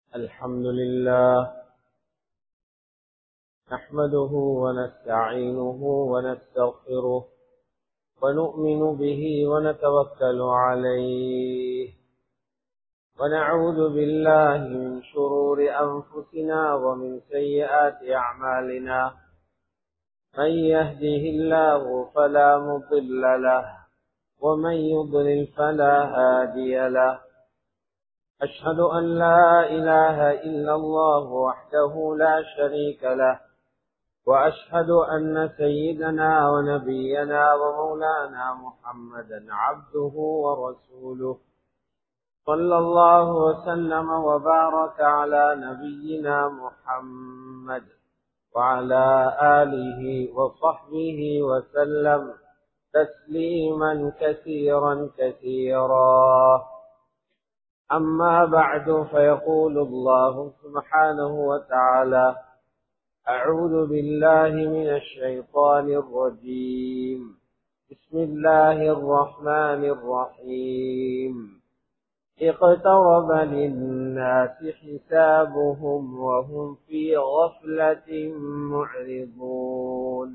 الحمد لله نحمده ونستعينه ونستغفره ونؤمن به ونتوكل عليه ونعوذ بالله من شرور أنفسنا ومن سيئات أعمالنا من يهده الله فلا مضل له ومن يضلل فلا هادي له أشهد أن لا إله إلا الله وحده لا شريك له وأشهد أن سيدنا ونبينا ومولانا محمدا عبده ورسوله صلى الله وسلم وبارك على نبينا محمد وعلى آله وصحبه وسلم تسليما كثيرا كثيرا أما بعد فيقول الله سبحانه وتعالى أعوذ بالله من الشيطان الرجيم بسم الله الرحمن الرحيم اقترب للناس حسابهم وهم في غفلة معرضون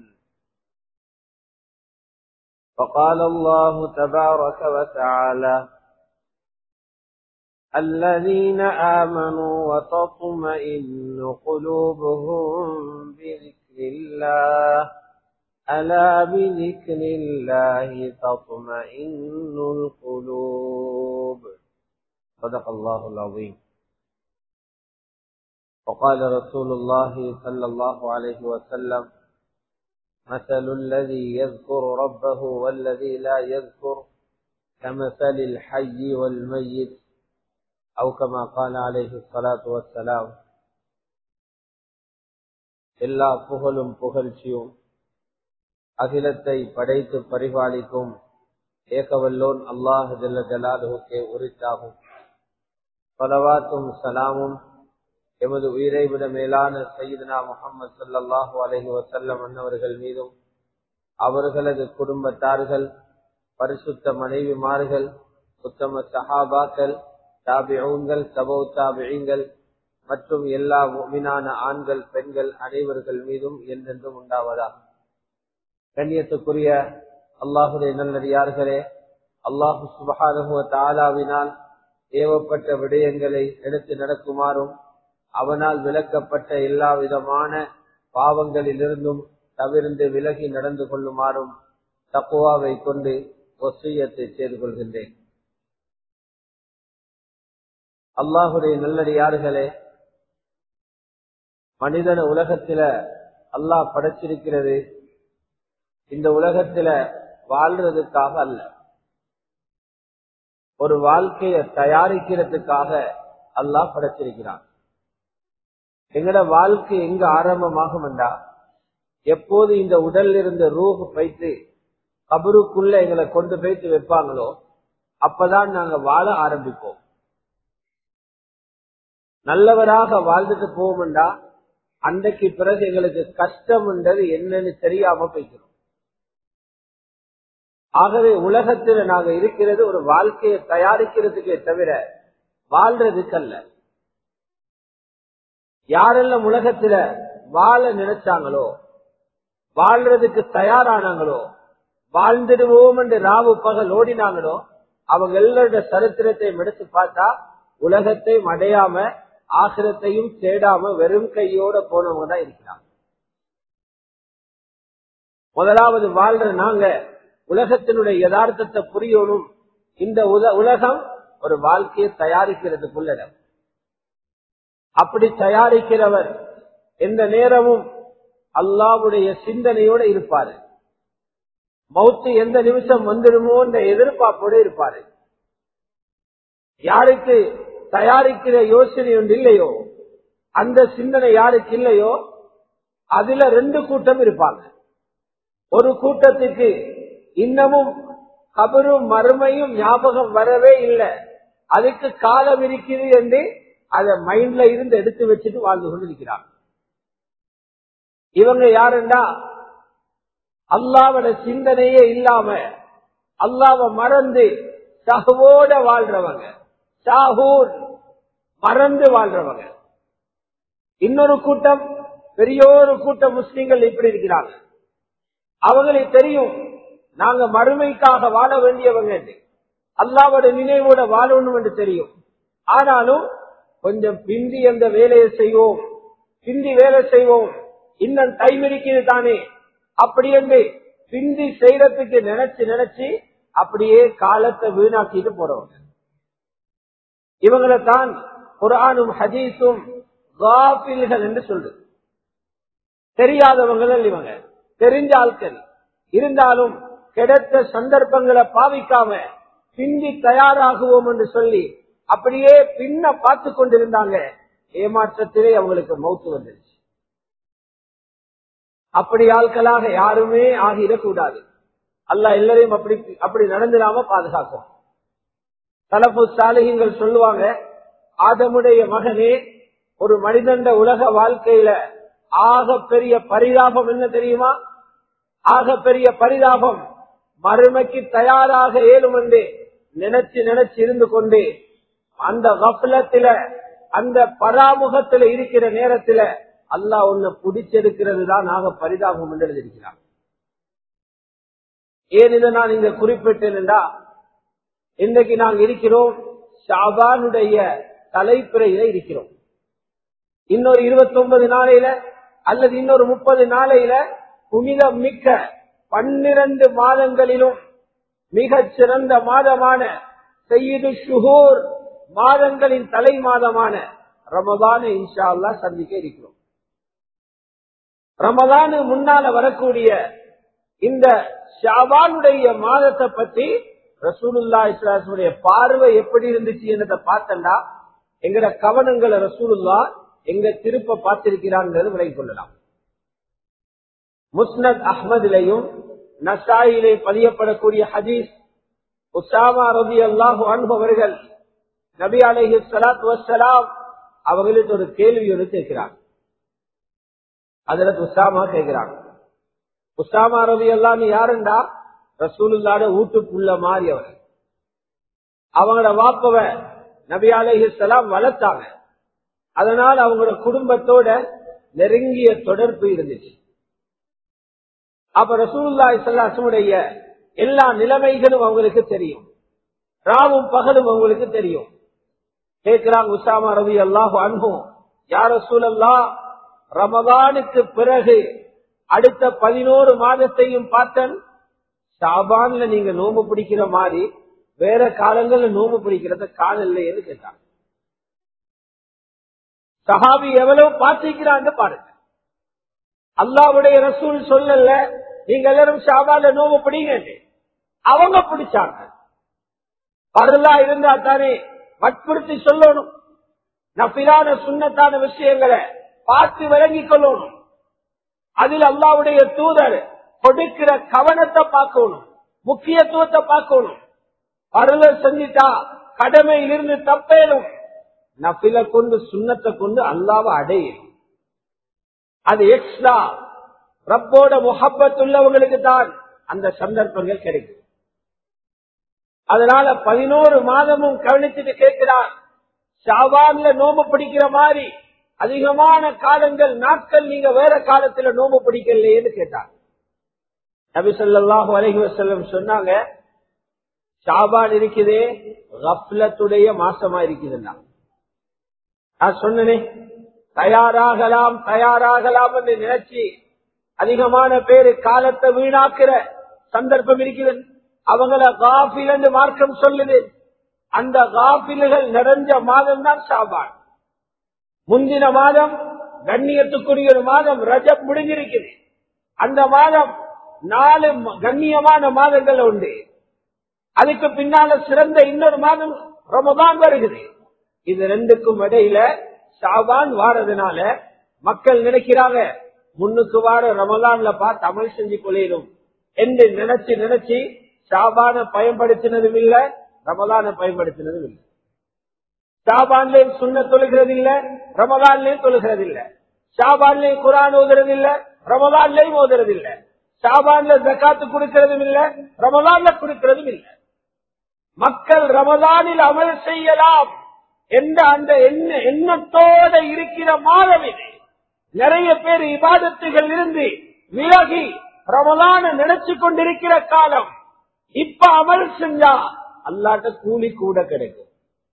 فقال الله تبارك وتعالى الذين آمنوا وتطمئن قلوبهم بذكر الله ألا بذكر الله تطمئن القلوب صدق الله العظيم وقال رسول الله صلى الله عليه وسلم مثل الذي يذكر ربه والذي لا يذكر كمثل الحي والميت أو كما قال عليه الصلاة والسلام எல்லா புகழும் புகழ்ச்சியும் அகிலத்தை படைத்து பரிபாலிக்கும் ஏகவல்லோன் அல்லாஹ் ஜல்ல ஜலாலுக்கே உரித்தாகும் பலவாத்தும் சலாமும் எமது உயிரை விட மேலான சையீதனா முகமது சல்லாஹூ அலஹி வசல்லம் அன்னவர்கள் மீதும் அவர்களது குடும்பத்தார்கள் பரிசுத்த மனைவிமார்கள் உத்தம சஹாபாக்கள் தாபிஊன்கள் சபோ தாபியங்கள் மற்றும் எல்லா மீனான ஆண்கள் பெண்கள் அனைவர்கள் மீதும் என்றென்றும் உண்டாவதா கண்ணியத்துக்குரிய அல்லாஹுடைய நல்லடியார்களே அல்லாஹு சுபகானுவ தாலாவினால் ஏவப்பட்ட விடயங்களை எடுத்து நடக்குமாறும் அவனால் விளக்கப்பட்ட எல்லா விதமான பாவங்களிலிருந்தும் தவிர்ந்து விலகி நடந்து கொள்ளுமாறும் தக்குவாவை கொண்டு ஒசையத்தை செய்து கொள்கின்றேன் அல்லாஹுடைய நல்லடியார்களே மனிதன உலகத்தில அல்லாஹ் படைச்சிருக்கிறது இந்த உலகத்தில வாழ்றதுக்காக அல்ல ஒரு வாழ்க்கையை தயாரிக்கிறதுக்காக அல்லாஹ் படைச்சிருக்கிறான் எங்கட வாழ்க்கை எங்க ஆரம்பமாகும் என்றா எப்போது இந்த உடல்ல இருந்த ரூஹ் பைத்து கபருக்குள்ள எங்களை கொண்டு போய்த்து வைப்பாங்களோ அப்பதான் நாங்க வாழ ஆரம்பிப்போம் நல்லவராக வாழ்ந்துட்டு போவோம்டா அன்றைக்கு பிறகு எங்களுக்கு கஷ்டம்ன்றது என்னன்னு தெரியாம போய்க்கிறோம் ஆகவே உலகத்துல நாங்க இருக்கிறது ஒரு வாழ்க்கையை தயாரிக்கிறதுக்கே தவிர வாழ்றதுக்கு அல்ல யாரெல்லாம் உலகத்துல வாழ நினைச்சாங்களோ வாழ்றதுக்கு தயாரானாங்களோ வாழ்ந்துடுவோம் என்று ராவு பகல் ஓடினாங்களோ அவங்க எல்லாரோட சரித்திரத்தை எடுத்து பார்த்தா உலகத்தை அடையாம ஆசிரத்தையும் தேடாம வெறும் கையோட போனவங்க தான் இருக்கிறாங்க முதலாவது வாழ்ற நாங்க உலகத்தினுடைய யதார்த்தத்தை புரியணும் இந்த உலகம் ஒரு வாழ்க்கையை தயாரிக்கிறதுக்குள்ள அப்படி தயாரிக்கிறவர் எந்த நேரமும் அல்லாவுடைய சிந்தனையோட இருப்பாரு மௌத்து எந்த நிமிஷம் வந்துடுமோ என்ற எதிர்பார்ப்போட இருப்பாரு யாருக்கு தயாரிக்கிற யோசனை ஒன்று இல்லையோ அந்த சிந்தனை யாருக்கு இல்லையோ அதுல ரெண்டு கூட்டம் இருப்பாங்க ஒரு கூட்டத்துக்கு இன்னமும் கபரும் மறுமையும் ஞாபகம் வரவே இல்லை அதுக்கு காலம் இருக்குது என்று அதை மைண்ட்ல இருந்து எடுத்து வச்சுட்டு வாழ்ந்து கொண்டிருக்கிறாங்க இவங்க யாருண்டா அல்லாவோட சிந்தனையே இல்லாம அல்லாவ மறந்து சகவோட வாழ்றவங்க சாகூர் மறந்து வாழ்றவங்க இன்னொரு கூட்டம் பெரிய ஒரு கூட்டம் முஸ்லிம்கள் இப்படி இருக்கிறாங்க அவங்களுக்கு தெரியும் நாங்க மறுமைக்காக வாழ வேண்டியவங்க என்று. அல்லாவோட நினைவோட வாழணும் என்று தெரியும் ஆனாலும் கொஞ்சம் பிந்தி அந்த வேலையை செய்வோம் பிந்தி வேலை செய்வோம் இன்னும் டைம் இருக்குது தானே அப்படி என்று பிந்தி செய்யறதுக்கு நினைச்சு நினைச்சு அப்படியே காலத்தை வீணாக்கிட்டு போறவங்க இவங்களை தான் குரானும் ஹதீஸும் காபில்கள் என்று சொல்றது தெரியாதவங்கள் இவங்க தெரிஞ்ச ஆட்கள் இருந்தாலும் கிடைத்த சந்தர்ப்பங்களை பாவிக்காம பிந்தி தயாராகுவோம் என்று சொல்லி அப்படியே பின்ன பார்த்து கொண்டிருந்தாங்க ஏமாற்றத்திலே அவங்களுக்கு மௌத்து வந்துருச்சு அப்படி ஆட்களாக யாருமே ஆகிடக்கூடாது அல்ல எல்லாரையும் அப்படி அப்படி நடந்துடாம பாதுகாக்கும் தலப்பு சாலிகங்கள் சொல்லுவாங்க ஆதமுடைய மகனே ஒரு மனிதண்ட உலக வாழ்க்கையில ஆக பெரிய பரிதாபம் என்ன தெரியுமா ஆக பெரிய பரிதாபம் மறுமைக்கு தயாராக ஏழும் என்று நினைச்சு நினைச்சு இருந்து கொண்டு அந்த கப்பலத்தில அந்த பராமுகத்துல இருக்கிற நேரத்துல அல்லாஹ் ஒன்னு பிடிச்செடுக்கிறது தான் ஆக பரிதாபம் என்று எழுதியிருக்கிறார் ஏன் இதை நான் இங்க குறிப்பிட்டேன்டா இன்றைக்கு நாங்க இருக்கிறோம் ஷாபானுடைய தலைப்பிறையில இருக்கிறோம் இன்னொரு இருபத்தி ஒன்பது நாளையில அல்லது இன்னொரு முப்பது நாளையில புனிதம் மிக்க பன்னிரண்டு மாதங்களிலும் மிகச் சிறந்த மாதமான செய்யுது ஷுகூர் மாதங்களின் தலை மாதமான ரமதான இன்ஷா அல்லா சந்திக்க இருக்கிறோம் ரமதானு முன்னால வரக்கூடிய இந்த ஷாபானுடைய மாதத்தை பத்தி ரசூலுல்லா இஸ்லாசுடைய பார்வை எப்படி இருந்துச்சு என்னதை பார்த்தண்டா எங்கட கவனங்களை ரசூலுல்லா எங்க திருப்ப பார்த்திருக்கிறாங்கிறது விலகிக் கொள்ளலாம் முஸ்னத் அஹ்மதிலையும் நசாயிலே பதியப்படக்கூடிய ஹதீஸ் உசாமா ரபி அல்லாஹு அன்பவர்கள் நபி அலஹி சலாத் வசலாம் அவர்களுக்கு ஒரு கேள்வி ஒன்று கேட்கிறார் அதுல உசாமா கேட்கிறாங்க உசாமா ரபி அல்லா நீ யாருண்டா ரசூலுல்லாட வீட்டுக்குள்ள மாறி அவர் அவங்களோட வாப்பவ நபி அலஹி சலாம் வளர்த்தாங்க அதனால் அவங்களோட குடும்பத்தோட நெருங்கிய தொடர்பு இருந்துச்சு அப்ப ரசூல்லா இஸ்லாசமுடைய எல்லா நிலைமைகளும் அவங்களுக்கு தெரியும் ராவும் பகலும் அவங்களுக்கு தெரியும் கேட்கிறாங்க உசாமா ரவி அல்லாஹு அன்பும் யார சூழல்லா ரமதானுக்கு பிறகு அடுத்த பதினோரு மாதத்தையும் பார்த்தன் ஷாபான்ல நீங்க நோம்பு பிடிக்கிற மாதிரி வேற காலங்கள்ல நோம்பு பிடிக்கிறத காலம் இல்லைன்னு கேட்டாங்க சஹாபி எவ்வளவு பார்த்திருக்கிறான்னு பாருங்க அல்லாவுடைய ரசூல் சொல்லல நீங்க எல்லாரும் ஷாபால நோவு பிடிங்க அவங்க பிடிச்சாங்க பருளா இருந்தா தானே வற்புறுத்தி சொல்லணும் நபிலான சுண்ணத்தான விஷயங்களை பார்த்து விளங்கிக் கொள்ளணும் அதில் அல்லாவுடைய தூதர் கொடுக்கிற கவனத்தை பார்க்கணும் முக்கியத்துவத்தை பார்க்கணும் பருள செஞ்சிட்டா கடமையிலிருந்து தப்பேனும் நபில கொண்டு சுண்ணத்தை கொண்டு அல்லாவை அடையும் அது எக்ஸ்ட்ரா ரப்போட முகப்பத் உள்ளவங்களுக்கு தான் அந்த சந்தர்ப்பங்கள் கிடைக்கும் அதனால பதினோரு மாதமும் கவனிச்சுட்டு கேட்கிறார் ஷாவான்ல நோம்பு பிடிக்கிற மாதிரி அதிகமான காலங்கள் நாட்கள் நீங்க வேற காலத்துல நோம்பு பிடிக்கலையேன்னு கேட்டார் நபி சொல்லாஹு அலஹி வசல்லம் சொன்னாங்க ஷாபான் இருக்குதே ரப்லத்துடைய மாசமா இருக்குதுன்னா நான் சொன்னனே தயாராகலாம் தயாராகலாம் என்று நினைச்சு அதிகமான பேரு காலத்தை வீணாக்குற சந்தர்ப்பம் இருக்கிறது அவங்கள காஃபில் என்று மார்க்கம் சொல்லுது அந்த காஃபில்கள் நிறைஞ்ச மாதம் தான் ஷாபான் முந்தின மாதம் கண்ணியத்துக்குரிய ஒரு மாதம் ரஜப் முடிஞ்சிருக்குது அந்த மாதம் நாலு கண்ணியமான மாதங்கள் உண்டு அதுக்கு பின்னால சிறந்த இன்னொரு மாதம் ரமதான் வருகிறது இது ரெண்டுக்கும் இடையில ஷாபான் வாரதுனால மக்கள் நினைக்கிறாங்க முன்னுக்கு வார ரமலான்ல பார்த்து அமல் செஞ்சு கொள்ளிடும் என்று நினைச்சு நினைச்சு ஷாபான பயன்படுத்தினதும் இல்ல ரமலான பயன்படுத்தினதும் இல்லை ஷாபான்லயும் சுண்ண தொழுகிறது இல்ல ரமலான்லயும் தொழுகிறது இல்ல ஷாபான்லயும் குரான் ஓதுறது இல்ல ரமலான்லயும் ஓதுறது இல்ல ஷாபான்ல ஜக்காத்து கொடுக்கறதும் இல்ல ரமலான்ல கொடுக்கறதும் இல்ல மக்கள் ரமலானில் அமல் செய்யலாம் என்ற அந்த எண்ண எண்ணத்தோட இருக்கிற மாதம் இது நிறைய பேர் இபாதத்துகள் இருந்து விலகி ரமலான நினைச்சு கொண்டிருக்கிற காலம் இப்ப அமல் செஞ்சா அல்லாட்ட கூலி கூட கிடைக்கும்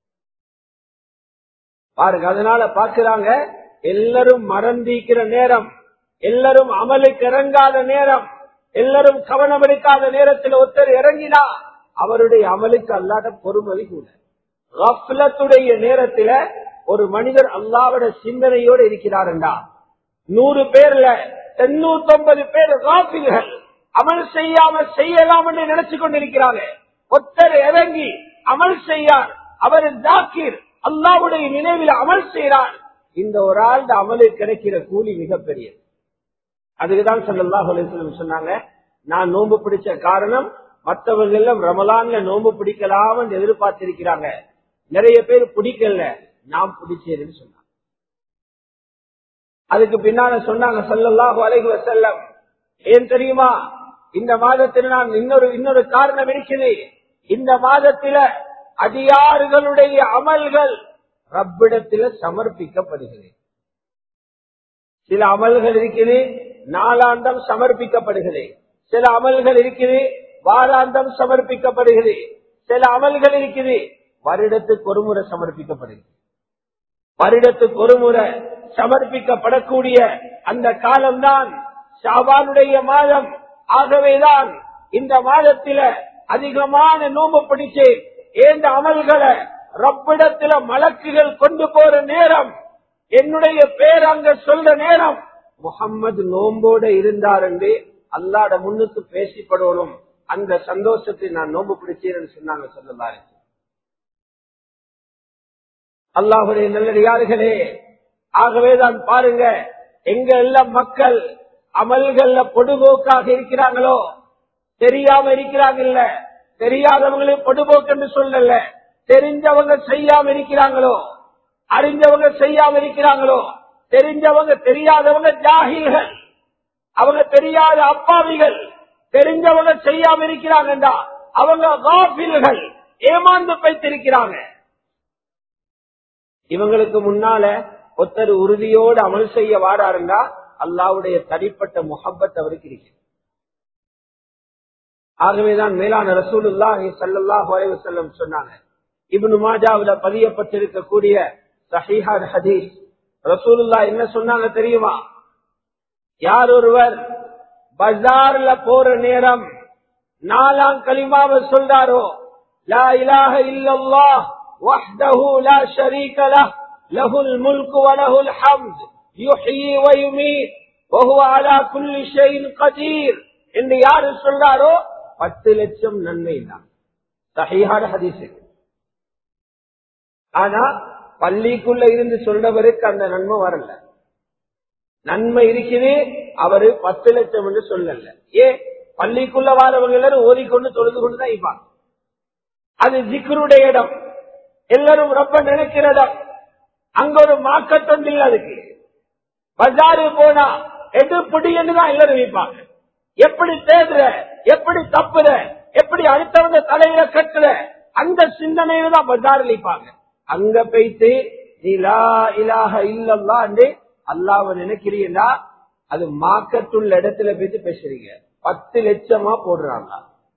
பாருங்க அதனால பாக்குறாங்க எல்லாரும் மறந்திக்கிற நேரம் எல்லாரும் அமலுக்கு இறங்காத நேரம் எல்லாரும் கவனம் எடுக்காத நேரத்தில் ஒருத்தர் இறங்கினா அவருடைய அமலுக்கு அல்லாத பொறுமதி கூட கஃப்லத்துடைய நேரத்துல ஒரு மனிதர் அல்லாவோட சிந்தனையோடு இருக்கிறாருண்டா நூறு பேர்ல தொண்ணூத்தி ஒன்பது பேர் காப்பில்கள் அமல் செய்யாம செய்யலாம் என்று நினைச்சு கொண்டிருக்கிறாங்க ஒருத்தர் இறங்கி அமல் செய்யார் அவர் ஜாக்கீர் அல்லாவுடைய நினைவில் அமல் செய்கிறார் இந்த ஒரு ஆள் அமலுக்கு கிடைக்கிற கூலி மிகப்பெரியது அதுக்குதான் சொல்லலாம் சொன்னாங்க நான் நோன்பு பிடிச்ச காரணம் மற்றவங்க எல்லாம் ரமலான்ல நோன்பு பிடிக்கலாம் என்று எதிர்பார்த்திருக்கிறாங்க நிறைய பேர் பிடிக்கல நான் பிடிச்சேன்னு சொன்னாங்க அதுக்கு பின்னால சொன்னாங்க சொல்லல்லாஹு அலைஹி வஸல்லம் ஏன் தெரியுமா இந்த மாதத்தில் நான் இன்னொரு இன்னொரு காரணம் இருக்குது இந்த மாதத்தில அடியாறுகளுடைய அமல்கள் ரப்பிடத்தில சமர்ப்பிக்கப்படுகிறது சில அமல்கள் இருக்குது நாளாந்தம் சமர்ப்பிக்கப்படுகிறது சில அமல்கள் இருக்குது வாராந்தம் சமர்ப்பிக்கப்படுகிறது சில அமல்கள் இருக்குது வருடத்துக்கு ஒரு முறை சமர்ப்பிக்கப்படுகிறது வருடத்துக்கு ஒரு முறை சமர்ப்பிக்கப்படக்கூடிய அந்த காலம்தான் ஷாபானுடைய மாதம் ஆகவேதான் இந்த மாதத்தில அதிகமான நோம்பு பிடிச்சு ஏந்த அமல்களை ரப்பிடத்தில மலக்குகள் கொண்டு போற நேரம் என்னுடைய பேர் அங்க சொல்ற நேரம் முகம்மது நோம்போட இருந்தார் என்று அல்லாட முன்னுக்கு பேசிப்படணும் அந்த சந்தோஷத்தை நான் நோம்பு பிடிச்சேன்னு சொன்னாங்க சொல்லலாரு அல்லாஹுடைய நல்லடியார்களே ஆகவேதான் பாருங்க எங்க எல்லாம் மக்கள் அமல்கள்ல பொடுபோக்காக இருக்கிறாங்களோ தெரியாம இருக்கிறாங்க இல்ல தெரியாதவங்களே பொடுபோக்கு என்று சொல்லல தெரிஞ்சவங்க செய்யாம இருக்கிறாங்களோ அறிஞ்சவங்க செய்யாம இருக்கிறாங்களோ தெரிஞ்சவங்க தெரியாதவங்க ஜாகில்கள் அவங்க தெரியாத அப்பாவிகள் தெரிஞ்சவங்க செய்யாம இருக்கிறாங்கடா அவங்க காபில்கள் ஏமாந்து பைத்திருக்கிறாங்க இவங்களுக்கு முன்னால ஒருத்தர் உறுதியோடு அமல் செய்ய வாடாருண்டா அல்லாவுடைய தனிப்பட்ட முகப்பத் அவருக்கு இருக்கு ஆகவேதான் மேலான ரசூலுல்லாஹி ஸல்லல்லாஹு அலைஹி வஸல்லம் சொன்னாங்க இப்னு மாஜாவுல பதியப்பட்டிருக்கக்கூடிய சஹீஹான் ஹதீஸ் ரசூலுல்லாஹ் என்ன சொன்னாங்க தெரியுமா யார் ஒருவர் பஜார்ல போற நேரம் நாலாம் கலிமாவை சொல்றாரோ லா இலாஹ இல்லல்லாஹ் வஹ்தஹு லா ஷரீக லஹ் லஹுல் முல்கு வ லஹுல் ஹம்த் யுஹ்யி வ யுமீத் வஹுவ அலா குல்லி ஷைஇன் கதீர் என்று யாரு சொல்றாரோ பத்து லட்சம் நன்மை தான் சஹீஹான ஹதீஸ் ஆனா பள்ளிக்குள்ள இருந்து சொல்றவருக்கு அந்த நன்மை வரல நன்மை இருக்குது அவரு பத்து லட்சம் என்று சொல்லல ஏ பள்ளிக்குள்ள வாரவங்க எல்லாரும் ஓதிக்கொண்டு தொழுது கொண்டுதான் இருப்பாங்க அது ஜிக்ருடைய இடம் எல்லாரும் ரொம்ப நினைக்கிற இடம் அங்க ஒரு மாக்கத்தொண்டு இல்லை அதுக்கு பஜாரு போனா எது பிடின்னு தான் எல்லாரும் வைப்பாங்க எப்படி தேடுற எப்படி தப்புற எப்படி அடுத்தவங்க தலையில கட்டுற அந்த சிந்தனையில தான் பஜாரில் வைப்பாங்க அங்க போயிட்டு நீலா இலாக இல்லல்லா அல்லாவ நினைக்கிறீங்களா அது மாக்கத்துள்ள இடத்துல போயிட்டு பேசுறீங்க பத்து லட்சமா போடுறாங்க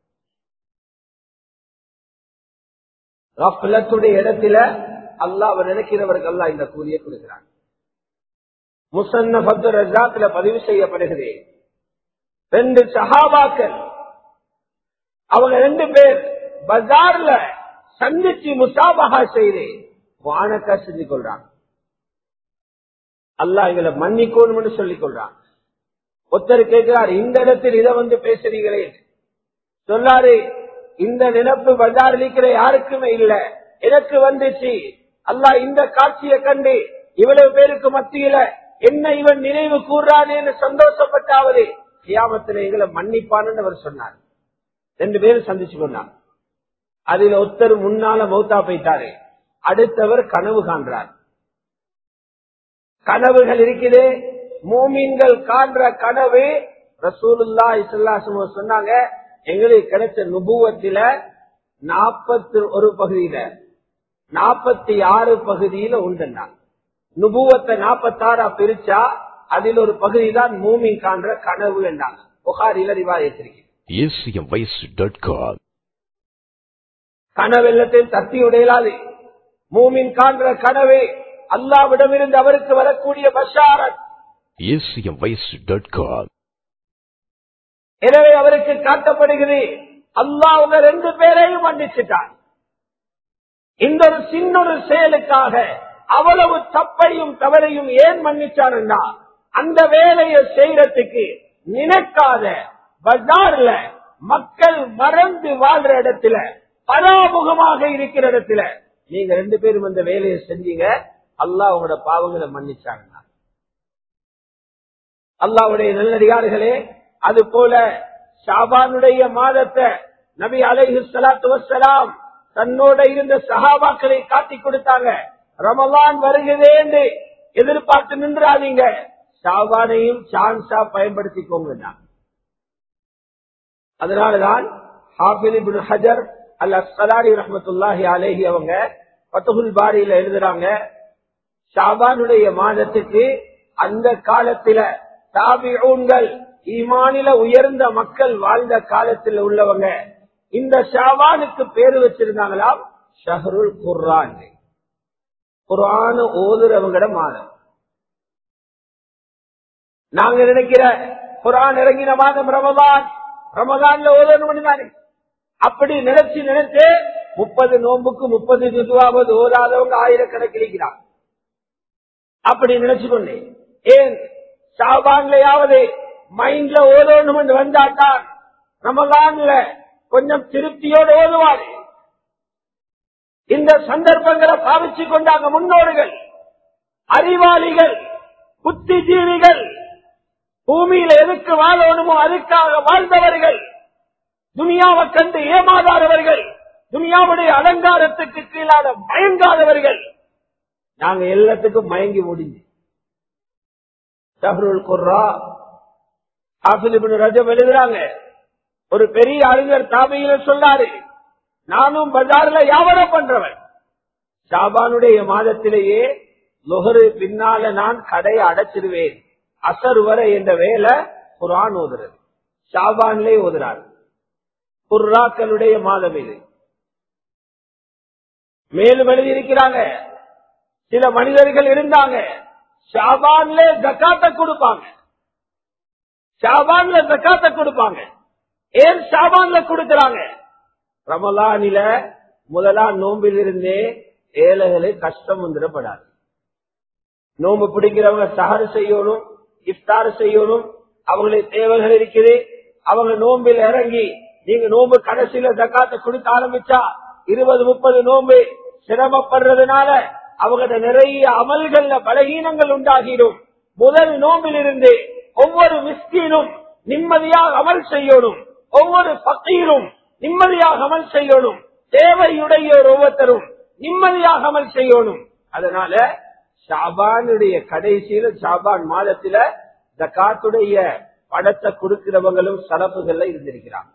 ரஃபலத்துடைய இடத்துல அல்லாவ நினைக்கிறவர்கள் அல்லா இந்த கூலியை கொடுக்கிறாங்க முசன்னபத்து ரஜாத்துல பதிவு செய்யப்படுகிறது ரெண்டு சஹாபாக்கள் அவங்க ரெண்டு பேர் பஜார்ல சந்திச்சு முசாபகா செய்து வானக்கா செஞ்சு கொள்றாங்க அல்லா எங்களை மன்னிக்கணும்னு சொல்லிக் கொள்றாங்க ஒருத்தர் கேட்கிறார் இந்த இடத்தில் இதை வந்து பேசுறீங்களே சொல்லாரு இந்த நினப்பு பஜார் இருக்கிற யாருக்குமே இல்ல எனக்கு வந்துச்சு அல்லா இந்த காட்சியை கண்டு இவ்வளவு பேருக்கு மத்தியில என்ன இவன் நினைவு கூறானேன்னு சந்தோஷப்பட்டாவது கியாமத்தில் எங்களை மன்னிப்பான்னு அவர் சொன்னார் ரெண்டு பேரும் சந்திச்சு கொண்டாங்க அதுல ஒருத்தர் முன்னால மௌத்தா போயிட்டாரு அடுத்தவர் கனவு காண்றார் கனவுகள் இருக்குது மூமீன்கள் காண்ற கனவு ரசூலுல்லா இஸ்லாசம் சொன்னாங்க எங்களுக்கு கிடைச்ச நுபுவத்தில நாற்பத்தி ஒரு பகுதியில நாற்பத்தி ஆறு பகுதியில உண்டுன்னா நுபுவத்தை நாற்பத்தாறா பிரிச்சா அதில் ஒரு பகுதி தான் மூமின் காண்ற கனவு என்றாங்க புகாரில ரிவாயத்திற்கு acmvoice.com. கனவெல்லத்தில் தத்தி உடையலாது மூமின் காண்ற கனவே அல்லாவிடமிருந்து அவருக்கு வரக்கூடிய பஷாரத் acmvoice.com. எனவே அவருக்கு காட்டப்படுகிறது அல்லாஹ் உங்க ரெண்டு பேரையும் மன்னிச்சுட்டான் இந்த ஒரு சின்ன ஒரு செயலுக்காக அவ்வளவு தப்பையும் தவறையும் ஏன் மன்னிச்சான்னா அந்த வேலையை செய்யறதுக்கு நினைக்காத பஜார்ல மக்கள் மறந்து வாழ்ற இடத்துல பராமுகமாக இருக்கிற இடத்துல நீங்க ரெண்டு பேரும் அந்த வேலையை செஞ்சீங்க அல்லாஹ் உங்களோட பாவங்களை மன்னிச்சாங்க அல்லாவுடைய நல்லடியார்களே அது போல ஷாபானுடைய மாதத்தை நபி அலைஹி ஸலாத்து வஸ்ஸலாம் தன்னோட இருந்த சஹாபாக்களை காட்டி கொடுத்தாங்க ரமலான் வருகிறதே என்று எதிர்பார்த்து நின்றாதீங்க ஷாபானையும் சான்ஸா பயன்படுத்திக்கோங்க அதனாலதான் ஹாஃபில் இப்னு ஹஜர் அல் அஸ்கலாரி ரஹமத்துல்லாஹி அலேஹி அவங்க பத்துகுல் பாரியில எழுதுறாங்க ஷாபானுடைய மாதத்துக்கு அந்த காலத்தில தாபிஊன்கள் ஈமானில உயர்ந்த மக்கள் வாழ்ந்த காலத்தில் உள்ளவங்க இந்த ஷாபானுக்கு பேரு வச்சிருந்தாங்களாம் ஷஹருல் குர்ஆன் குர்ஆன் ஓதுறவங்கட மாதம் நாங்க நினைக்கிற குர்ஆன் இறங்கின மாதம் ரமதான் ரமதான்ல ஓதணும் தானே அப்படி நினைச்சு நினைச்சு முப்பது நோம்புக்கு முப்பது ஜுதுவாவது ஓதாதவங்க ஆயிரக்கணக்கில் இருக்கிறாங்க அப்படி நினைச்சு கொண்டேன் ஏன் ஷாபான்லயாவது மைண்ட்ல ஓதணும் என்று வந்தாத்தான் ரமலான்ல கொஞ்சம் திருப்தியோடு ஓதுவாரு இந்த சந்தர்ப்பங்களை பாவிச்சு கொண்டாங்க முன்னோர்கள் அறிவாளிகள் புத்திஜீவிகள் பூமியில எதுக்கு வாழணுமோ அதுக்காக வாழ்ந்தவர்கள் துனியாவை கண்டு ஏமாதாதவர்கள் துனியாவுடைய அலங்காரத்துக்கு கீழாத மயங்காதவர்கள் நாங்க எல்லாத்துக்கும் மயங்கி முடிஞ்சு ஷஹருல் குர்ரா ஹாஃபில் இப்னு ரஜப் எழுதுறாங்க ஒரு பெரிய அறிஞர் தாபையில சொல்லாரு நானும் பஜார்ல வியாபாரம் பண்றவன் ஷாபானுடைய மாதத்திலேயே லொஹரு பின்னால நான் கடையை அடைச்சிருவேன் அசர் வரை என்ற வேலை குரான் ஓதுறது ஷாபான்லே ஓதுறாரு குர்ராக்களுடைய மாதம் இது மேலும் எழுதியிருக்கிறாங்க சில மனிதர்கள் இருந்தாங்க ஷாபான்ல ஜக்காத்த கொடுப்பாங்க ஷாபான்ல ஜக்காத்த கொடுப்பாங்க ஏன் ஷாபான்ல கொடுக்கறாங்க ரமலானில முதலாம் நோம்பில் இருந்தே ஏழைகளை கஷ்டம் வந்துடப்படாது நோம்பு பிடிக்கிறவங்க சஹர் செய்யணும் இஃப்தார் செய்யணும் அவங்களுக்கு தேவைகள் இருக்குது அவங்க நோம்பில் இறங்கி நீங்க நோம்பு கடைசியில ஜக்காத்தை கொடுக்க ஆரம்பிச்சா இருபது முப்பது நோம்பு சிரமப்படுறதுனால அவங்க நிறைய அமல்கள்ல பலகீனங்கள் உண்டாகிடும் முதல் நோம்பில் இருந்து ஒவ்வொரு மிஸ்கீனும் நிம்மதியாக அமல் செய்யணும் ஒவ்வொரு பக்கீரும் நிம்மதியாக அமல் செய்யணும் தேவையுடைய ஒரு ஒவ்வொருத்தரும் நிம்மதியாக அமல் செய்யணும் அதனால ஷாபானுடைய கடைசியில ஷாபான் மாதத்துல ஜக்காத்துடைய படத்தை கொடுக்கிறவங்களும் சரப்புகள்ல இருந்திருக்கிறாங்க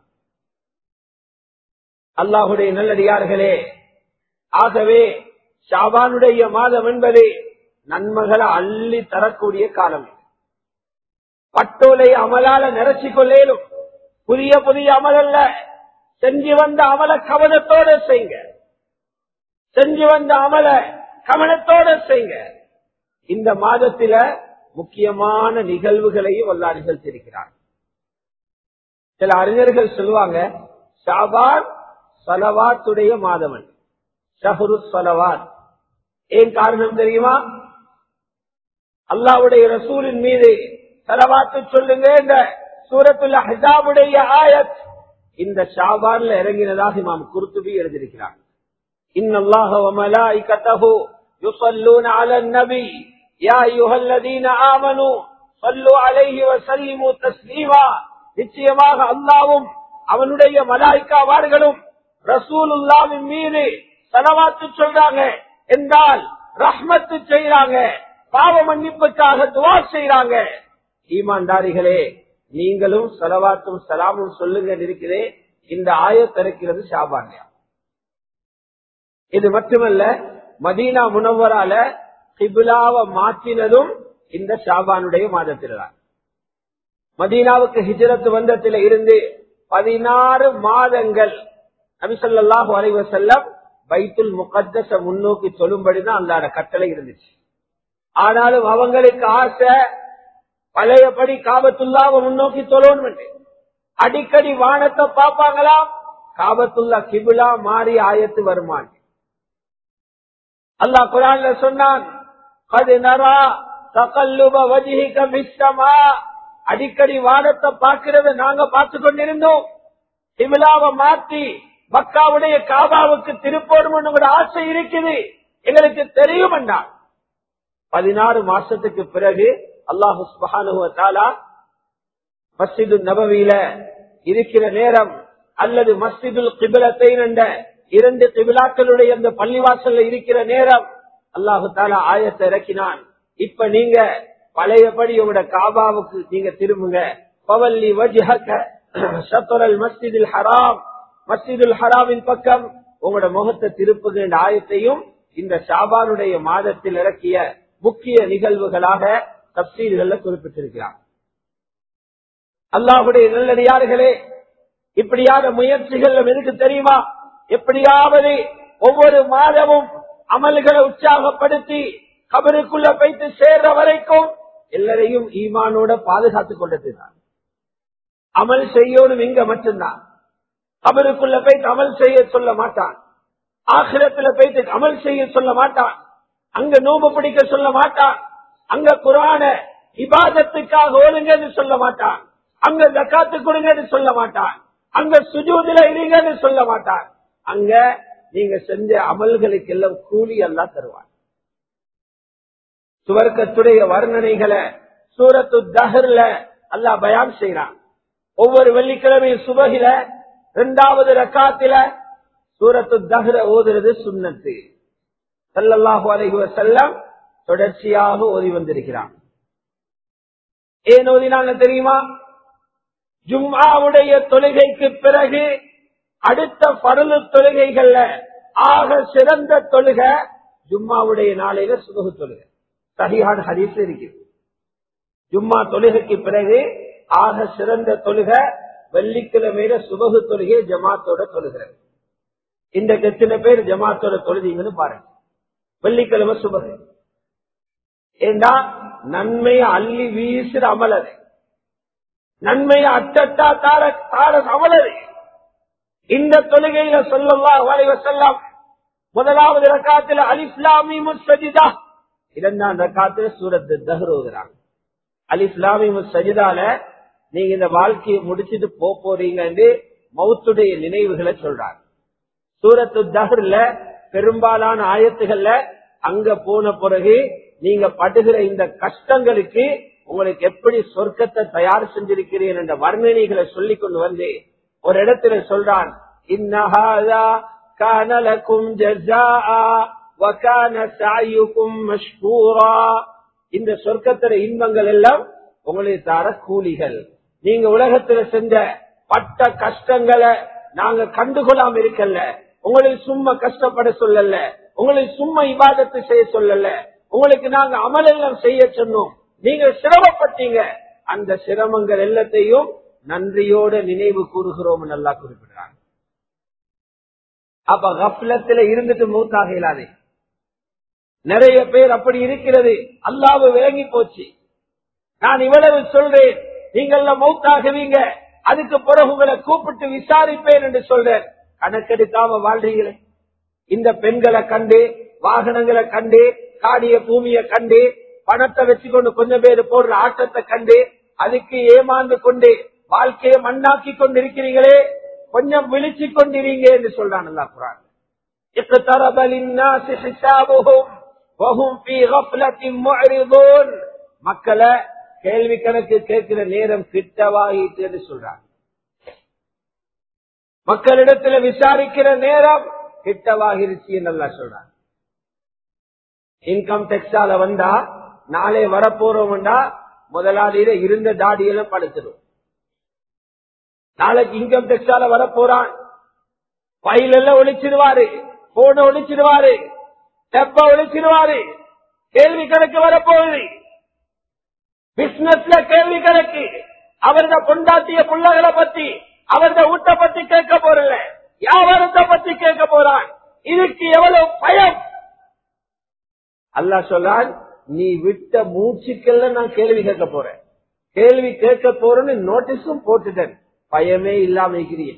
அல்லாஹுடைய நல்லடியார்களே ஆகவே ஷாபானுடைய மாதம் என்பது நன்மைகளை அள்ளி தரக்கூடிய காலம் பட்டோலை அமலால நிரச்சி கொள்ளேலும் புதிய புதிய அமலல்ல செஞ்சு வந்த அமல கவனத்தோட செய்யுங்க செஞ்சு வந்த அமல கவனத்தோட செய்யுங்க இந்த மாதத்தில முக்கியமான நிகழ்வுகளையும் அல்லா நிகழ்த்திருக்கிறார் சில அறிஞர்கள் சொல்லுவாங்க ஷாபான் சலவாத்துடைய மாதவன் ஷஹரு சலவாத் ஏன் காரணம் தெரியுமா அல்லாவுடைய ரசூலின் மீது சலவாத்து சொல்லுங்க இந்த சூரத்துள்ள ஹிசாபுடைய ஆயத் இந்த ஷாபான்ல இறங்கினதாக இமாம் குருத்துபி எழுதியிருக்கிறார் இன்னல்லாஹ وملائكته يصلون على النبي يا ايها الذين آمنوا صلوا عليه وسلموا تسليما நிச்சயமாக அல்லாவும் அவனுடைய மலாய்க்காவார்களும் ரசூலுல்லாவின் மீது செலவாத்து சொல்றாங்க என்றால் ரஹ்மத்து செய்யறாங்க பாவ மன்னிப்புக்காக துவா செய்யறாங்க ஈமான்தாரிகளே நீங்களும் செலவாத்தும் சலாமும் சொல்லுங்க இருக்கிறே இந்த ஆயத்திறக்கிறது ஷாபான்யா இது மட்டுமல்ல மதீனா முனவரால கிபிலாவை மாற்றினதும் இந்த ஷாபானுடைய மாதத்தில்தான் மதீனாவுக்கு ஹிஜரத்து வந்தத்தில இருந்து பதினாறு மாதங்கள் நபிசல்லாஹு அலைவ செல்லம் பைத்துல் முகத்தச முன்னோக்கி சொல்லும்படிதான் அல்லாட கட்டளை இருந்துச்சு ஆனாலும் அவங்களுக்கு ஆசை பழையபடி காபத்துல்லாவை முன்னோக்கி சொல்லணும் அடிக்கடி வானத்தை பார்ப்பாங்களாம் காபத்துல்லா கிபிலா மாறி ஆயத்து வருமான் அல்லாஹ் குரான்ல சொன்னான் அது நரா தகல்லுப வஜிஹிக மிஸ்ஸமா அடிக்கடி வானத்தை பார்க்கிறது நாங்க பார்த்து கொண்டிருந்தோம் கிபிலாவை மாற்றி மக்காவுடைய காபாவுக்கு திருப்போடும் ஆசை இருக்குது எங்களுக்கு தெரியும் என்றான் பதினாறு மாசத்துக்கு பிறகு அல்லாஹு சுபஹானுவத்தாலா மஸ்ஜிது நபவியில இருக்கிற நேரம் அல்லது மஸ்ஜிதுல் கிபிலத்தை என்ற இரண்டு கிபிலாக்களுடைய அந்த பள்ளிவாசல்ல இருக்கிற நேரம் அல்லாஹு தாலா ஆயத்தை இறக்கினான் இப்ப நீங்க பழையபடி உங்களோட காபாவுக்கு நீங்க திரும்புங்க பவல்லி வஜ்ஹக ஷத்ரல் மஸ்ஜிதுல் ஹராம் மஸ்ஜிதுல் ஹராமின் பக்கம் உங்களோட முகத்தை திருப்புகிற ஆயத்தையும் இந்த ஷாபானுடைய மாதத்தில் இறக்கிய முக்கிய நிகழ்வுகளாக தப்சீல்கள்ல குறிப்பிட்டிருக்கிறார் அல்லாஹுடைய நல்லடியார்களே இப்படியான முயற்சிகள் எதுக்கு தெரியுமா எப்படியாவது ஒவ்வொரு மாதமும் அமல்களை உற்சாகப்படுத்தி கபருக்குள்ள போய்த்து சேர்ற வரைக்கும் எல்லாரையும் ஈமானோட பாதுகாத்துக் கொண்டதுதான் அமல் செய்யணும் இங்க மட்டும்தான் கபருக்குள்ள போய்த்து அமல் செய்ய சொல்ல மாட்டான் ஆசிரத்துல போய்த்து அமல் செய்ய சொல்ல மாட்டான் அங்க நோம்பு பிடிக்க சொல்ல மாட்டான் அங்க குரான இபாதத்துக்காக ஓடுங்கன்னு சொல்ல மாட்டான் அங்க ஜக்காத்து கொடுங்கன்னு சொல்ல மாட்டான் அங்க சுஜூதில இருங்கன்னு சொல்ல மாட்டான் அங்க நீங்க செஞ்ச அமல்களுக்கு எல்லாம் கூலி எல்லாம் தருவான் சுவர்க்கத்துடைய வர்ணனைகளை சூரத்து தஹர்ல அல்லா பயான் செய்யறான் ஒவ்வொரு வெள்ளிக்கிழமையும் சுபகில இரண்டாவது ரக்காத்தில சூரத்து தஹர ஓதுறது சுண்ணத்து சல்லல்லாஹு அலைஹி வஸல்லம் தொடர்ச்சியாக ஓதி வந்திருக்கிறான் ஏன் ஓதினாங்க தெரியுமா ஜும்ஆவுடைய தொழுகைக்கு பிறகு அடுத்த பருளு தொழுகைகள்ல ஆக சிறந்த தொழுக ஜும்மாவுடைய நாளையில சுபகு தொழுகை சரியான ஹதீஸ் இருக்குது ஜும்மா தொழுகைக்கு பிறகு ஆக சிறந்த தொழுக வெள்ளிக்கிழமையில சுபகு தொழுகை ஜமாத்தோட தொழுகிறது இந்த எத்தனை பேர் ஜமாத்தோட தொழுதீங்கன்னு பாருங்க வெள்ளிக்கிழமை சுபகு ஏண்டா நன்மையை அள்ளி வீசுற அமலது நன்மையை அட்டட்டா தார தார அமலது இந்த தொழுகையில சொல்லலாம் வளைவ செல்லாம் முதலாவது ரக்காத்துல அலிஸ்லாமி முசஜிதா இரண்டாம் ரக்காத்துல சூரத்து தஹ்ரோகிறாங்க அலிஸ்லாமி முசஜிதால நீங்க இந்த வாழ்க்கையை முடிச்சிட்டு போக போறீங்கன்னு மௌத்துடைய நினைவுகளை சொல்றாங்க சூரத்து தஹ்ர்ல பெரும்பாலான ஆயத்துகள்ல அங்க போன பிறகு நீங்க படுகிற இந்த கஷ்டங்களுக்கு உங்களுக்கு எப்படி சொர்க்கத்தை தயார் செஞ்சிருக்கிறீர்கள் என்ற வர்ணனைகளை சொல்லி கொண்டு வந்து ஒரு இடத்துல சொல்றான் இன்னஹாதா கானலக்கும் இந்த சொர்க்கத்திர இன்பங்கள் எல்லாம் உங்களுக்கு தர கூலிகள் நீங்க உலகத்துல செஞ்ச பட்ட கஷ்டங்களை நாங்க கண்டுகொள்ளாம இருக்கல உங்களை சும்மா கஷ்டப்பட சொல்லல உங்களை சும்மா இபாதத்து செய்ய சொல்லல உங்களுக்கு நாங்க அமலெல்லாம் செய்ய சொன்னோம் நீங்க சிரமப்பட்டீங்க அந்த சிரமங்கள் எல்லாத்தையும் நன்றியோட நினைவு கூறுகிறோம் நல்லா குறிப்பிடுறாங்க அப்ப கப்லத்துல இருந்துட்டு மூத்தாக இயலாதே நிறைய பேர் அப்படி இருக்கிறது அல்லாவு விளங்கி போச்சு நான் இவ்வளவு சொல்றேன் நீங்கள மௌத்தாகுவீங்க அதுக்கு பிறகு உங்களை கூப்பிட்டு விசாரிப்பேன் என்று சொல்றேன் கணக்கெடுக்காம வாழ்றீங்களே இந்த பெண்களை கண்டு வாகனங்களை கண்டு காடிய பூமியை கண்டு பணத்தை வச்சுக்கொண்டு கொஞ்சம் பேர் போடுற ஆட்டத்தை கண்டு அதுக்கு ஏமாந்து கொண்டு வாழ்க்கையை மண்ணாக்கி கொண்டிருக்கிறீங்களே கொஞ்சம் விழிச்சு கொண்டிருங்க என்று சொல்றான் அல்லா குரான் மக்களை கேள்வி கணக்கு கேட்கிற நேரம் கிட்டவாகிட்டு என்று சொல்றாங்க மக்களிடத்துல விசாரிக்கிற நேரம் கிட்டவாகிருச்சு நல்லா சொல்றாங்க இன்கம் டெக்ஸால வந்தா நாளை வரப்போறோம்டா முதலாளியில இருந்த தாடியெல்லாம் படுத்துடும் நாளைக்கு இன்கம் டெக்ஸால வரப்போறான் பயில் எல்லாம் ஒழிச்சிருவாரு போன ஒழிச்சிடுவாரு டெப்ப ஒழிச்சிடுவாரு கேள்வி கணக்கு வரப்போகுது பிசினஸ்ல கேள்வி கணக்கு அவரத பொண்டாட்டிய பிள்ளைகளை பத்தி அவரத வீட்டை பத்தி கேட்க போறல வியாபாரத்தை பத்தி கேட்க போறான் இதுக்கு எவ்வளவு பயம் அல்லாஹ் சொல்லான் நீ விட்ட மூச்சுக்கெல்லாம் நான் கேள்வி கேட்க போறேன் கேள்வி கேட்க போறேன்னு நோட்டீஸும் போட்டுட்டேன் பயமே இல்லாம இருக்கிறியே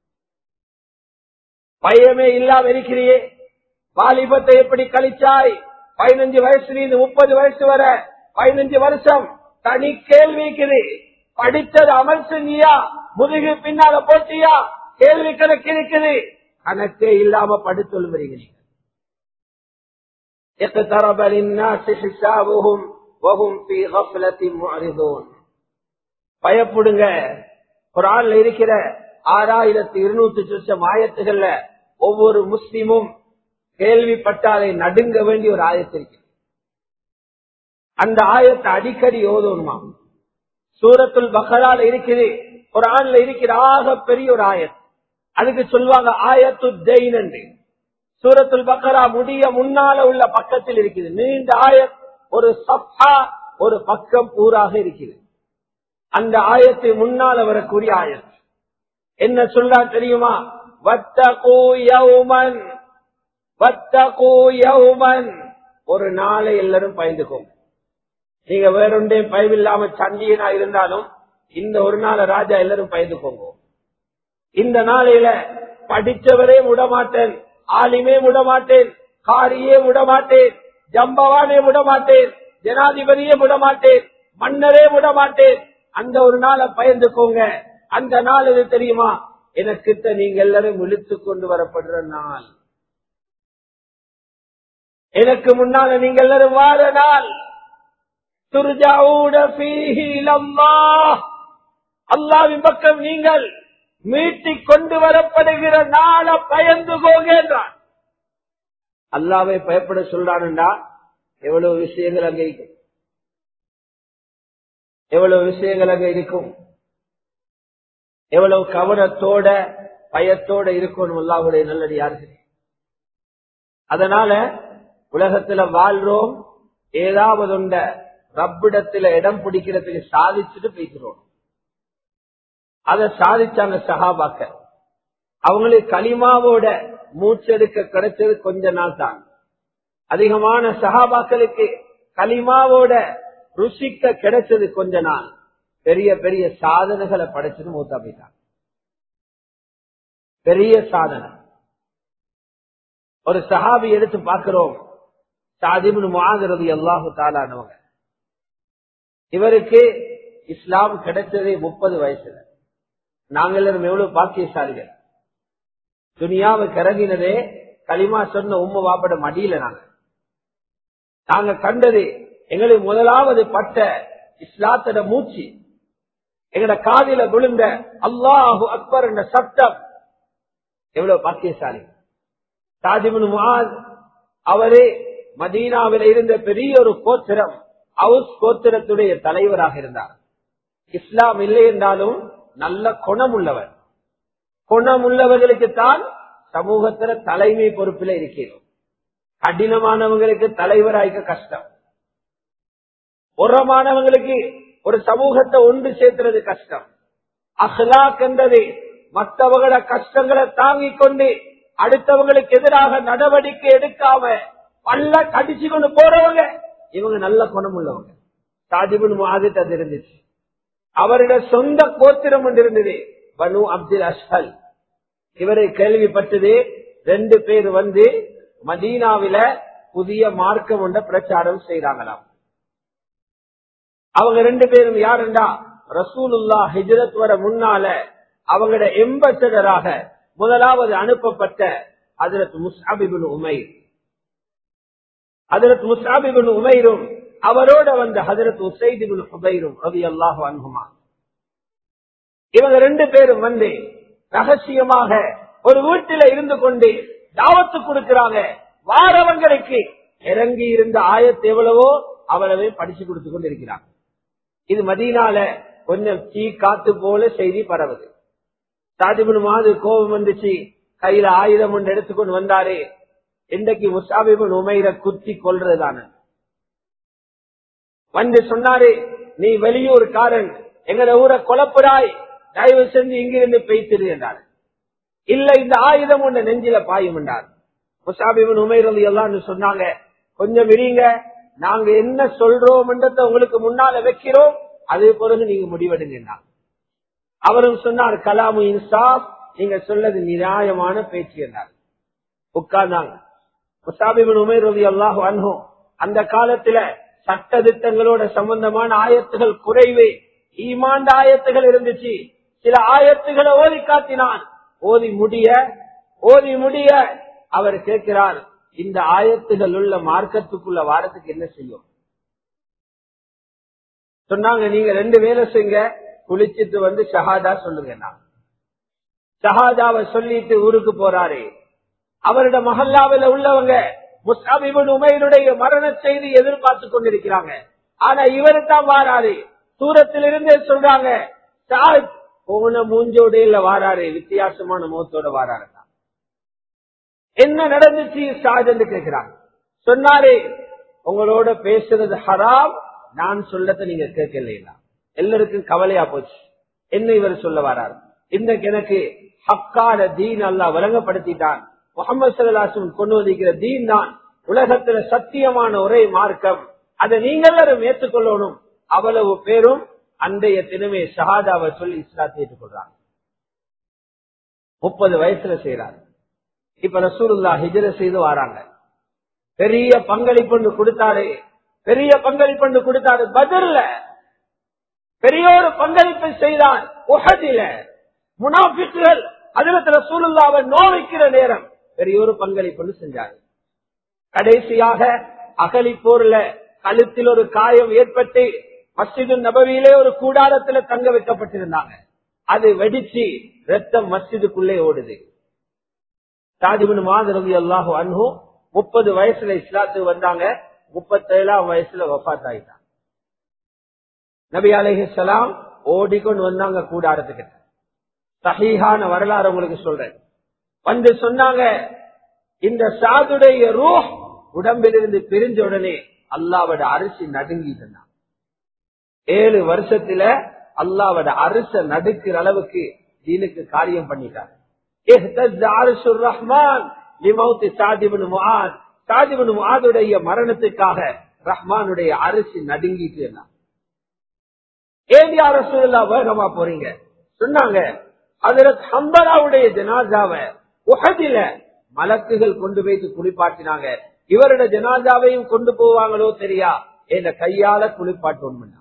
பயமே இல்லாம இருக்கிறியே வாலிபத்தை எப்படி கழிச்சாய் பதினஞ்சு வயசுல இருந்து முப்பது வயசு வர பதினஞ்சு வருஷம் தனி கேள்விக்குது படித்தது அமல் செஞ்சியா முதுகு பின்னால போட்டியா கேள்வி கணக்கு இருக்குது கணக்கே இல்லாம படித்து வரீங்க நீங்க اقترب للناس حسابهم وهم في غفلة معرضون பயப்படுங்க குரான்ல இருக்கிற ஆறாயிரத்தி இருநூத்தி சொச்சம் ஆயத்துகள்ல ஒவ்வொரு முஸ்லிமும் கேள்விப்பட்டாலே நடுங்க வேண்டிய ஒரு ஆயத்து இருக்கு அந்த ஆயத்தை அடிக்கடி ஓதணுமா சூரத்துல் பக்கரால இருக்குது குரான்ல இருக்கிற ஆக பெரிய ஒரு ஆயத் அதுக்கு சொல்லுவாங்க ஆயத்து ஜெயின் என்று சூரத்துல் பக்கரா முடிய முன்னால உள்ள பக்கத்தில் இருக்குது நீண்ட ஆயத் ஒரு சப்ஹா ஒரு பக்கம் பூராக இருக்குது அந்த ஆயத்தை முன்னால வரக்கூடிய ஆயத் என்ன சொல்றா தெரியுமா வத்தகூ யௌமன் வத்தகூ யௌமன் ஒரு நாளை எல்லாரும் பயந்துக்கோங்க நீங்க வேறொன்றே பயமில்லாம சண்டியனா இருந்தாலும் இந்த ஒரு நாளை ராஜா எல்லாரும் பயந்துக்கோங்க இந்த நாளையில படிச்சவரே விடமாட்டேன் ஆலிமே விடமாட்டேன் காரியே விடமாட்டேன் ஜம்பவானே விடமாட்டேன் ஜனாதிபதியே விடமாட்டேன் மன்னரே விடமாட்டேன் அந்த ஒரு நாளை பயந்துக்கோங்க அந்த நாள் எது தெரியுமா எனக்கிட்ட நீங்க எல்லாரும் விழித்து கொண்டு வரப்படுற நாள் எனக்கு முன்னால நீங்க எல்லாரும் வார நாள் துர்ஜாவுட அல்லாவின் பக்கம் நீங்கள் மீட்டிக் கொண்டு வரப்படுகிற நாள பயந்து போகின்றான் அல்லாவை பயப்பட சொல்றான்டா எவ்வளவு விஷயங்கள் அங்க இருக்கும் எவ்வளவு விஷயங்கள் அங்க இருக்கும் எவ்வளவு கவனத்தோட பயத்தோட இருக்கணும் அல்லாவுடைய நல்லடியார்கள் அதனால உலகத்துல வாழ்றோம் ஏதாவது ஒன்ற ரப்பிடத்துல இடம் பிடிக்கிறதுக்கு சாதிச்சுட்டு பேசுறோம் அதை சாதிச்சாங்க சகாபாக்க அவங்களுக்கு களிமாவோட மூச்செடுக்க கிடைச்சது கொஞ்ச நாள் தான் அதிகமான சகாபாக்களுக்கு களிமாவோட ருசிக்க கிடைச்சது கொஞ்ச நாள் பெரிய பெரிய சாதனைகளை படைச்சது மூத்தா போயிட்டாங்க பெரிய சாதனை ஒரு சஹாபி எடுத்து பார்க்கிறோம் சாதிபுன் மாதிரி அல்லாஹு தாலானவங்க இவருக்கு இஸ்லாம் கிடைச்சதே முப்பது வயசுல நாங்கள் எல்லாரும் எவ்வளவு பாக்கியசாலிகள் துனியாவை கிறங்கினதே களிமா சொன்ன உம்ம வாப்பட மடியில நாங்க நாங்க கண்டது எங்களுக்கு முதலாவது பட்ட இஸ்லாத்தோட மூச்சு எங்கட காதில விழுந்த அல்லாஹு அக்பர் என்ற சட்டம் எவ்வளவு பாக்கியசாலி தாஜிபின் முகாத் அவரே மதீனாவில் இருந்த பெரிய ஒரு கோத்திரம் ஹவுஸ் கோத்திரத்துடைய தலைவராக இருந்தார் இஸ்லாம் இல்லை என்றாலும் நல்ல குணம் உள்ளவர் குணம் உள்ளவர்களுக்கு தான் சமூகத்துல தலைமை பொறுப்பில் இருக்கிறோம் கடினமானவங்களுக்கு தலைவராய்க்க கஷ்டம் உரமானவங்களுக்கு ஒரு சமூகத்தை ஒன்று சேர்த்துறது கஷ்டம் அஹ்லாக் என்றது மற்றவங்கள கஷ்டங்களை தாங்கிக் கொண்டு அடுத்தவங்களுக்கு எதிராக நடவடிக்கை எடுக்காம பல்ல கடிச்சு கொண்டு போறவங்க இவங்க நல்ல குணம் உள்ளவங்க சாதிபுன் மாதிரி அது இருந்துச்சு அவருடைய சொந்த கோத்திரம் ஒன்று இருந்தது பனு அப்துல் அஸ்ஹல் இவரை கேள்விப்பட்டது ரெண்டு பேர் வந்து மதீனாவில புதிய மார்க்கம் ஒன்ற பிரச்சாரம் செய்யறாங்களாம் அவங்க ரெண்டு பேரும் யாருண்டா ரசூலுல்லா ஹிஜரத் வர முன்னால அவங்களோட எம்பசடராக முதலாவது அனுப்பப்பட்ட அதரத் முஸ்ஹாபிபின் உமைர் ஹதரத் முஸ்ஹாபிபின் உமைரும் அவரோட வந்த ஹதரத் உசைதிபின் ஹுபைரும் ரவி அல்லாஹு அன்ஹுமா இவங்க ரெண்டு பேரும் வந்து ரகசியமாக ஒரு வீட்டில இருந்து கொண்டு தாவத்து கொடுக்கிறாங்க வாரவங்களுக்கு இறங்கி இருந்த ஆயத்து எவ்வளவோ அவ்வளவே படிச்சு கொடுத்து கொண்டு இருக்கிறாங்க இது மதியனால கொஞ்சம் தீ காத்து போல செய்தி பரவுது சாதிபுன் மாது கோபம் வந்துச்சு கையில ஆயுதம் ஒன்று எடுத்துக்கொண்டு வந்தாரு இன்றைக்கு முசாபிபின் உமையில குத்தி கொள்றதுதான வந்து சொன்னாரு நீ வெளியூர்காரன் எங்கட ஊரை கொலப்புறாய் தயவு செஞ்சு இங்கிருந்து பெய்த்திரு என்றார் இல்ல இந்த ஆயுதம் உன்னை நெஞ்சில பாயும் என்றார் முசாபிபின் உமைரது எல்லாம் சொன்னாங்க கொஞ்சம் விரிங்க நாங்க என்ன சொல்றோம் என்றதை உங்களுக்கு முன்னால வைக்கிறோம் அது பிறகு நீங்க முடிவெடுங்க அவரும் சொன்னார் கலாமு இன்சாப் நீங்க சொல்லது நியாயமான பேச்சு என்றார் உட்கார்ந்தாங்க முசாபிபின் உமைர் ரவி அல்லாஹ் அன்ஹும் அந்த காலத்துல சட்ட திட்டங்களோட சம்பந்தமான ஆயத்துகள் குறைவு ஈமாண்ட ஆயத்துகள் இருந்துச்சு சில ஆயத்துகளை ஓதி காட்டினான் ஓதி முடிய ஓதி முடிய அவர் கேட்கிறார் இந்த ஆயத்துகள் உள்ள மார்க்கத்துக்குள்ள வாரத்துக்கு என்ன செய்யும் சொன்னாங்க நீங்க ரெண்டு வேலை செய்யுங்க குளிச்சிட்டு வந்து ஷஹாதா சொல்லுங்க நான் ஷஹாதாவை சொல்லிட்டு ஊருக்கு போறாரு அவரோட மஹல்லாவில உள்ளவங்க முஸ்தாபிபின் உமையினுடைய மரண செய்தி எதிர்பார்த்து கொண்டிருக்கிறாங்க ஆனா இவரு தான் வாராரு தூரத்திலிருந்தே சொல்றாங்க சாத் போன மூஞ்சோடையில வாராரு வித்தியாசமான முகத்தோட வாராரு என்ன நடந்துச்சு சாத் என்று கேட்கிறாங்க சொன்னாரு உங்களோட பேசுறது ஹராம் நான் சொல்லத்தை நீங்க கேட்கலாம் எல்லாருக்கும் கவலையா போச்சு என்ன இவர் சொல்ல வராரு இன்றைக்கு எனக்கு ஹக்கான தீன் அல்லா வழங்கப்படுத்திட்டான் முகமது சல்லாசும் கொண்டு வந்திருக்கிற தீன் தான் உலகத்துல சத்தியமான ஒரே மார்க்கம் அதை நீங்க எல்லாரும் ஏற்றுக்கொள்ளணும் அவ்வளவு பேரும் அன்றைய தினமே ஷஹாதாவை சொல்லி இஸ்லாத்தை ஏற்றுக்கொள்றாங்க முப்பது வயசுல செய்யறாரு இப்ப ரசூலுல்லா ஹிஜர செய்து வராங்க பெரிய பங்களிப்பு கொடுத்தாரு பெரிய பங்களிப்பு கொடுத்தாரு பதில்ல பெரிய ஒரு பங்களிப்பை செய்தார் உகதில முனாபிக்குகள் அதிரத்துல சூழலாவை நோவிக்கிற நேரம் பெரிய ஒரு பங்களிப்பு செஞ்சார் கடைசியாக அகலிப்போர்ல கழுத்தில் ஒரு காயம் ஏற்பட்டு மஸ்ஜிது நபவியிலே ஒரு கூடாரத்துல தங்க வைக்கப்பட்டிருந்தாங்க அது வெடிச்சு ரத்தம் மஸ்ஜிதுக்குள்ளே ஓடுது தாஜிபின் மாதிரி அல்லாஹு அன்ஹு முப்பது வயசுல இஸ்லாத்துக்கு வந்தாங்க முப்பத்தேழாம் வயசுல வஃத் ஆயிட்டாங்க நபி அலிஹலாம் ஓடிக்கொண்டு வந்தாங்க கூடாரத்துக்கிட்ட சஹீஹான வரலாறு உங்களுக்கு சொல்றேன் வந்து சொன்னாங்க இந்த சாதுடைய ரூ உடம்பிலிருந்து பிரிஞ்ச உடனே அல்லாவோட அரிசி நடுங்கி இருந்தான் ஏழு வருஷத்துல அல்லாவோட அரச நடுக்கிற அளவுக்கு தீனுக்கு காரியம் பண்ணிட்டார் ரஹ்மான் சாதிபனுடைய மரணத்துக்காக ரஹ்மானுடைய அரிசி நடுங்கிட்டு இருந்தான் ஏன் யார சூழலா வேகமா போறீங்க சொன்னாங்க அதுல ஹம்பராவுடைய ஜனாதாவை உகதில மலக்குகள் கொண்டு வைத்து குளிப்பாட்டினாங்க இவரோட ஜனாதாவையும் கொண்டு போவாங்களோ தெரியா என்ற கையால குளிப்பாட்டு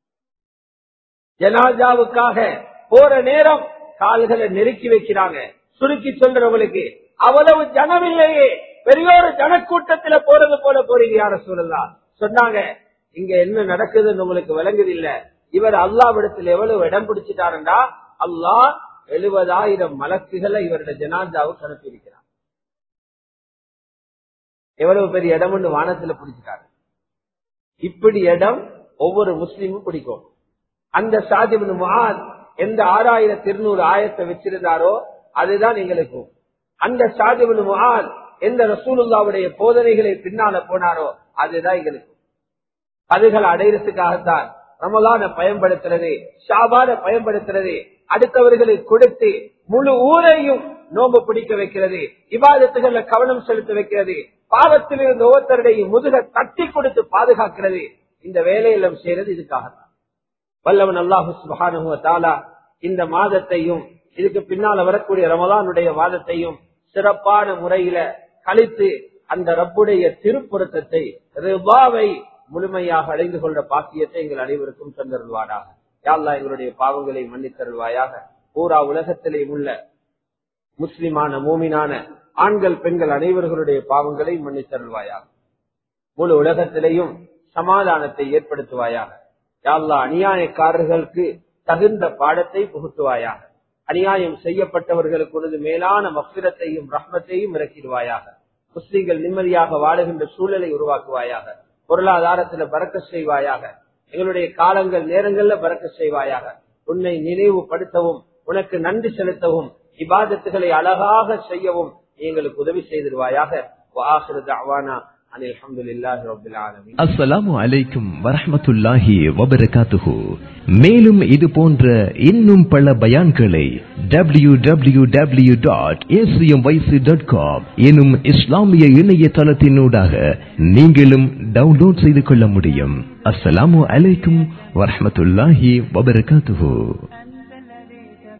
ஜனாதாவுக்காக போற நேரம் கால்களை நெருக்கி வைக்கிறாங்க சுருக்கி சொல்றவங்களுக்கு அவ்வளவு ஜனம் இல்லையே பெரிய ஒரு ஜனக்கூட்டத்துல போறது போல போறீங்க யார சொல்லலாம் சொன்னாங்க இங்க என்ன நடக்குதுன்னு உங்களுக்கு விளங்குதில்லை இவர் அல்லாவிடத்தில் எவ்வளவு இடம் பிடிச்சிட்டாருண்டா அல்லாஹ் எழுபதாயிரம் மலக்குகளை இவருடைய ஜனாதாவுக்கு அனுப்பியிருக்கிறார் எவ்வளவு பெரிய இடம்னு வானத்துல பிடிச்சிட்டாரு இப்படி இடம் ஒவ்வொரு முஸ்லீமும் பிடிக்கும் அந்த சாதிபின் மகான் எந்த ஆறாயிரத்தி இருநூறு ஆயத்தை வச்சிருந்தாரோ அதுதான் எங்களுக்கும் அந்த சாதிபின் மகான் எந்த ரசூலுல்லாவுடைய போதனைகளை பின்னால போனாரோ அதுதான் எங்களுக்கும் அதுகளை அடையிறதுக்காகத்தான் ரமலான பயன்படுத்துறது ஷாபான பயன்படுத்துறது அடுத்தவர்களுக்கு கொடுத்து முழு ஊரையும் நோம்பு பிடிக்க வைக்கிறது விவாதத்துகள்ல கவனம் செலுத்த வைக்கிறது பாவத்தில் இருந்த ஒவ்வொருத்தருடைய முதுக தட்டி கொடுத்து பாதுகாக்கிறது இந்த வேலையெல்லாம் செய்யறது இதுக்காகத்தான் வல்லவன் அல்லாஹு சுபானு தாலா இந்த மாதத்தையும் இதுக்கு பின்னால வரக்கூடிய ரமலானுடைய மாதத்தையும் சிறப்பான முறையில கழித்து அந்த ரப்புடைய திருப்பொருத்தத்தை ரிபாவை முழுமையாக அடைந்து கொண்ட பாக்கியத்தை எங்கள் அனைவருக்கும் தந்தருள்வாராக யாழ்லா எங்களுடைய பாவங்களை மன்னித்தருள்வாயாக பூரா உலகத்திலே உள்ள முஸ்லிமான மூமினான ஆண்கள் பெண்கள் அனைவர்களுடைய பாவங்களை மன்னித்தருள்வாயாக முழு உலகத்திலேயும் சமாதானத்தை ஏற்படுத்துவாயாக யாழ்லா அநியாயக்காரர்களுக்கு தகுந்த பாடத்தை புகுத்துவாயாக அநியாயம் செய்யப்பட்டவர்களுக்கு மேலான மக்கிரத்தையும் ரஹ்மத்தையும் இறக்கிடுவாயாக முஸ்லிம்கள் நிம்மதியாக வாழுகின்ற சூழலை உருவாக்குவாயாக பொருளாதாரத்துல பறக்க செய்வாயாக எங்களுடைய காலங்கள் நேரங்கள்ல பறக்க செய்வாயாக உன்னை நினைவுபடுத்தவும் உனக்கு நன்றி செலுத்தவும் இபாதத்துகளை அழகாக செய்யவும் எங்களுக்கு உதவி செய்திருவாயாக وآخر دعوانا أن الحمد لله رب العالمين அஸ்ஸலாமு அலைக்கும் வரஹ்மத்துல்லாஹி வபரகாத்துஹு மேலும் இது போன்ற இன்னும் பல பயான்களை W W W dot dot com எனும் இஸ்லாமிய இணையதளத்தினூடாக நீங்களும் டவுன்லோட் செய்து கொள்ள முடியும் அஸ்ஸலாமு அலைக்கும் வரஹ்மத்துல்லாஹி வபரகாத்துஹு